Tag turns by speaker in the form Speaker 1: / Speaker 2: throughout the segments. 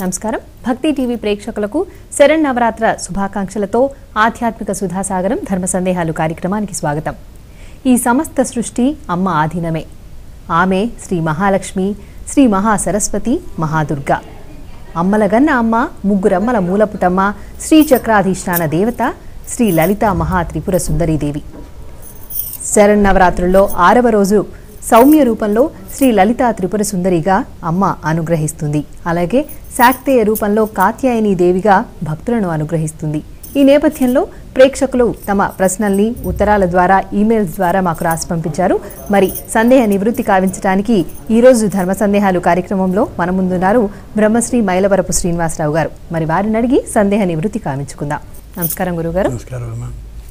Speaker 1: నమస్కారం భక్తి టీవీ ప్రేక్షకులకు శరణ్ నవరాత్ర శుభాకాంక్షలతో ఆధ్యాత్మిక సుధాసాగరం ధర్మ సందేహాలు కార్యక్రమానికి స్వాగతం ఈ సమస్త సృష్టి అమ్మ ఆధీనమే ఆమె శ్రీ మహాలక్ష్మి శ్రీ మహాసరస్వతి మహాదుర్గ అమ్మలగన్న అమ్మ ముగ్గురమ్మల మూలపుటమ్మ శ్రీ చక్రాధీష్టాన దేవత శ్రీ లలిత మహా త్రిపుర సుందరీదేవి శరన్నవరాత్రుల్లో ఆరవ రోజు సౌమ్య రూపంలో శ్రీ లలితా త్రిపుర సుందరిగా అమ్మ అనుగ్రహిస్తుంది అలాగే శాక్తేయ రూపంలో కాత్యాయని దేవిగా భక్తులను అనుగ్రహిస్తుంది ఈ నేపథ్యంలో ప్రేక్షకులు తమ ప్రశ్నల్ని ఉత్తరాల ద్వారా ఈమెయిల్స్ ద్వారా మాకు రాసి పంపించారు మరి సందేహ నివృత్తి కావించడానికి ఈరోజు ధర్మ సందేహాలు కార్యక్రమంలో మన ముందున్నారు బ్రహ్మశ్రీ మైలవరపు శ్రీనివాసరావు గారు మరి వారిని అడిగి సందేహ నివృత్తి కావించుకుందాం నమస్కారం గురుగారు
Speaker 2: నమస్కారం అమ్మా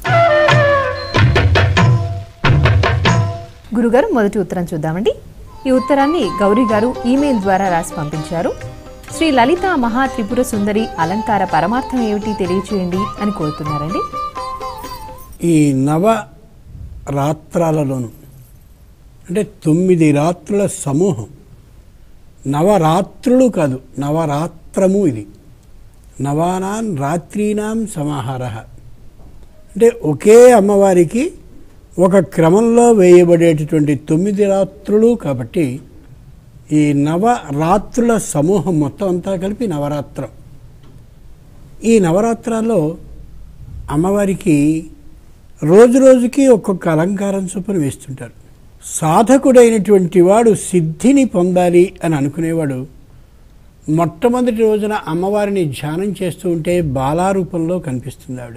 Speaker 1: గురుగారు మొదటి ఉత్తరం చూద్దామండి ఈ ఉత్తరాన్ని గౌరీ గారు ఈమెయిల్ ద్వారా రాసి పంపించారు శ్రీ లలిత మహా త్రిపుర సుందరి అలంకార పరమార్థం ఏమిటి తెలియచేయండి అని కోరుతున్నారండి
Speaker 2: ఈ నవ రాత్రాలలోను అంటే తొమ్మిది రాత్రుల సమూహం నవరాత్రులు కాదు నవరాత్రము ఇది నవానాం రాత్రీనాం సమాహార అంటే ఒకే అమ్మవారికి ఒక క్రమంలో వేయబడేటటువంటి తొమ్మిది రాత్రులు కాబట్టి ఈ నవరాత్రుల సమూహం మొత్తం అంతా కలిపి నవరాత్రం ఈ నవరాత్రాల్లో అమ్మవారికి రోజు రోజుకి ఒక్కొక్క అలంకారం చొప్పున వేస్తుంటారు సాధకుడైనటువంటి వాడు సిద్ధిని పొందాలి అని అనుకునేవాడు మొట్టమొదటి రోజున అమ్మవారిని ధ్యానం చేస్తూ ఉంటే బాలారూపంలో కనిపిస్తుంది ఆవిడ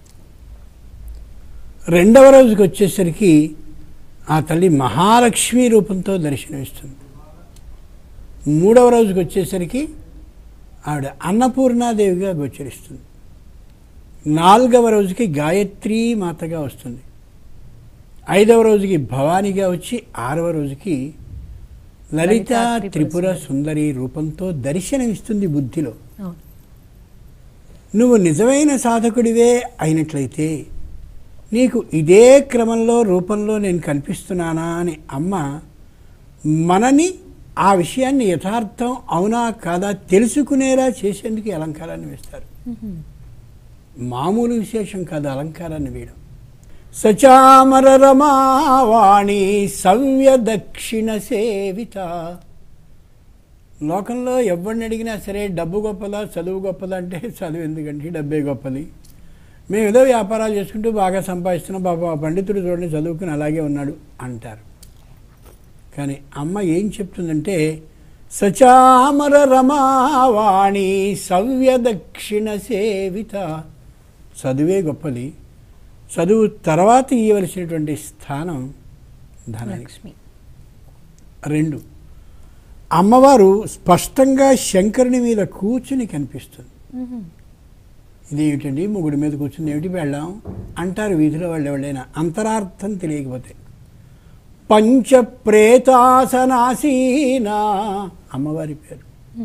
Speaker 2: రెండవ రోజుకి వచ్చేసరికి ఆ తల్లి మహాలక్ష్మి రూపంతో దర్శనమిస్తుంది మూడవ రోజుకి వచ్చేసరికి ఆవిడ అన్నపూర్ణాదేవిగా గోచరిస్తుంది నాలుగవ రోజుకి గాయత్రీ మాతగా వస్తుంది ఐదవ రోజుకి భవానీగా వచ్చి ఆరవ రోజుకి లలిత త్రిపుర సుందరి రూపంతో దర్శనమిస్తుంది బుద్ధిలో నువ్వు నిజమైన సాధకుడివే అయినట్లయితే నీకు ఇదే క్రమంలో రూపంలో నేను కనిపిస్తున్నానా అని అమ్మ మనని ఆ విషయాన్ని యథార్థం అవునా కాదా తెలుసుకునేలా చేసేందుకు ఈ అలంకారాన్ని వేస్తారు మామూలు విశేషం కాదు అలంకారాన్ని వేయడం సచామర రమావాణి సవ్య దక్షిణ సేవిత లోకంలో ఎవరిని అడిగినా సరే డబ్బు గొప్పదా చదువు గొప్పదా అంటే చదువు ఎందుకంటే డబ్బే గొప్పది మేము ఏదో వ్యాపారాలు చేసుకుంటూ బాగా సంపాదిస్తున్నాం బాబా ఆ పండితుడు చూడండి చదువుకుని అలాగే ఉన్నాడు అంటారు కానీ అమ్మ ఏం చెప్తుందంటే సచామర రమావాణి సవ్య దక్షిణ సేవిత చదువే గొప్పది చదువు తర్వాత ఇవ్వవలసినటువంటి స్థానం ధనానికి
Speaker 1: లక్ష్మి
Speaker 2: రెండు అమ్మవారు స్పష్టంగా శంకరుని మీద కూర్చుని కనిపిస్తుంది ఇదేమిటండి ముగుడి మీద కూర్చుని ఏమిటి వెళ్ళాం అంటారు వీధిలో వాళ్ళు ఎవరైనా అంతరార్థం తెలియకపోతే పంచప్రేతాసనాసీనా అమ్మవారి పేరు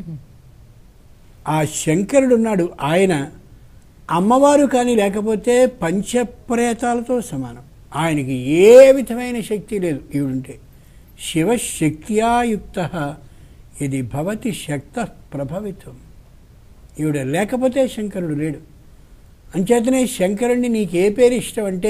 Speaker 2: ఆ శంకరుడు ఉన్నాడు ఆయన అమ్మవారు కానీ లేకపోతే పంచప్రేతాలతో సమానం ఆయనకి ఏ విధమైన శక్తి లేదు ఈవిడుంటే శివశక్త్యాయుక్త ఇది భవతి శక్త ప్రభవితం ఈవిడ లేకపోతే శంకరుడు లేడు అంచేతనే శంకరుణ్ణి నీకు ఏ పేరు ఇష్టం అంటే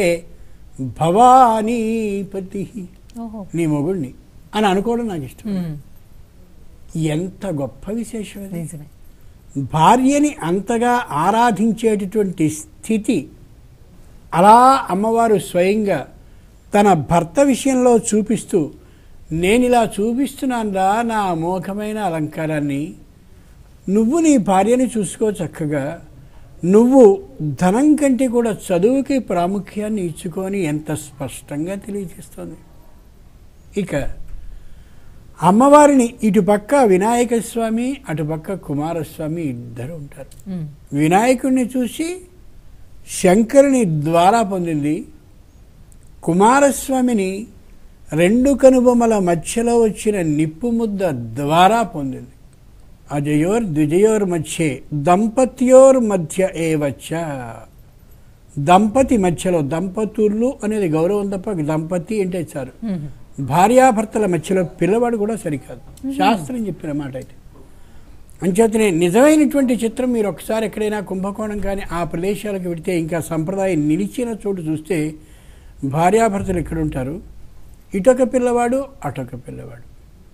Speaker 2: భవానీపతి
Speaker 1: ఓహో
Speaker 2: నీ మొగుడిని అని అనుకోవడం నాకు ఇష్టం ఎంత గొప్ప విశేషం అది
Speaker 1: నిజమే
Speaker 2: భార్యని అంతగా ఆరాధించేటటువంటి స్థితి అలా అమ్మవారు స్వయంగా తన భర్త విషయంలో చూపిస్తూ నేను ఇలా చూపిస్తున్నానురా నా అమోఘమైన అలంకారాన్ని నువ్వు నీ భార్యని చూసుకో చక్కగా నువ్వు ధనం కంటే కూడా చదువుకి ప్రాముఖ్యాన్ని ఇచ్చుకొని ఎంత స్పష్టంగా తెలియజేస్తోంది ఇక అమ్మవారిని ఇటుపక్క వినాయక స్వామి అటుపక్క కుమారస్వామి ఇద్దరు ఉంటారు వినాయకుడిని చూసి శంకరుని ద్వారా పొందింది కుమారస్వామిని రెండు కనుబొమ్మల మధ్యలో వచ్చిన నిప్పు ముద్ద ద్వారా పొందింది అజయోర్ ద్విజయోర్ మధ్యే దంపత్యోర్ మధ్య ఏవచ్చ దంపతి మధ్యలో దంపతులు అనేది గౌరవం తప్ప దంపతి అంటే చాలు భార్యాభర్తల మధ్యలో పిల్లవాడు కూడా సరికాదు శాస్త్రం చెప్పిన మాట అయితే అంచేతనే నిజమైనటువంటి చిత్రం మీరు ఒకసారి ఎక్కడైనా కుంభకోణం కానీ ఆ ప్రదేశాలకు వెడితే ఇంకా సంప్రదాయం నిలిచిన చోటు చూస్తే భార్యాభర్తలు ఎక్కడ ఉంటారు ఇటొక పిల్లవాడు అటొక పిల్లవాడు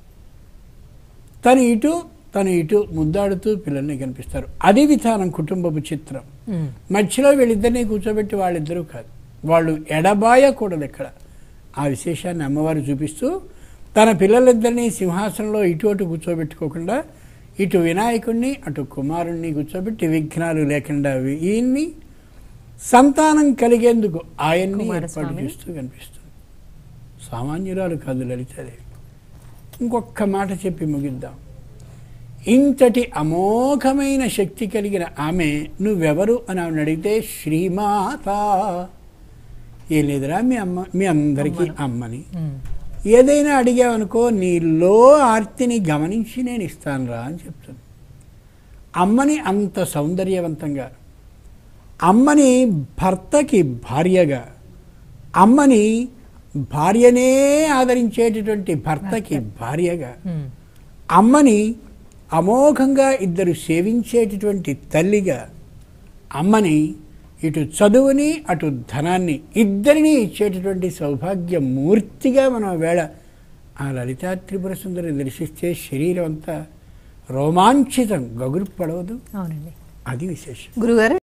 Speaker 2: తను ఇటు తను ఇటు ముద్దాడుతూ పిల్లల్ని కనిపిస్తారు అది విధానం కుటుంబపు చిత్రం
Speaker 1: ఉమ్.
Speaker 2: మధ్యలో వీళ్ళిద్దరినీ కూర్చోబెట్టి వాళ్ళిద్దరూ కాదు వాళ్ళు ఎడబాయకూడదు ఎక్కడ ఆ విశేషాన్ని అమ్మవారు చూపిస్తూ తన పిల్లలిద్దరినీ సింహాసనంలో ఇటు అటు కూర్చోబెట్టుకోకుండా ఇటు వినాయకుడిని అటు కుమారుణ్ణి కూర్చోబెట్టి విఘ్నాలు లేకుండా వి- ఈయన్ని సంతానం కలిగేందుకు ఆయన్ని ఏర్పాటు
Speaker 1: కుమారస్వామిని?
Speaker 2: చేస్తూ కనిపిస్తుంది సామాన్యురాలు కాదు లలితాదేవి ఇంకొక మాట చెప్పి ముగిద్దాం ఇంతటి అమోఘమైన శక్తి కలిగిన ఆమె నువ్వెవరు అని ఆమెను అడిగితే శ్రీమాత ఏం లేదురా మీ అమ్మ మీ అందరికీ అమ్మని
Speaker 1: ఉమ్.
Speaker 2: ఏదైనా అడిగావనుకో నీలో ఆర్తిని గమనించి నేను ఇస్తానురా అని చెప్తుంది అమ్మని అంత సౌందర్యవంతంగా అమ్మని భర్తకి భార్యగా అమ్మని భార్యనే ఆదరించేటటువంటి భర్తకి భార్యగా
Speaker 1: ఉమ్.
Speaker 2: అమ్మని అమోఘంగా ఇద్దరు సేవించేటటువంటి తల్లిగా అమ్మని ఇటు చదువుని అటు ధనాన్ని ఇద్దరిని ఇచ్చేటటువంటి సౌభాగ్య మూర్తిగా మనం వేళ ఆ లలితా త్రిపుర సుందరి దర్శిస్తే శరీరం అంతా రోమాంచితం గగురు పడవదు
Speaker 1: అవునండి
Speaker 2: అది విశేషం
Speaker 1: గురుగారు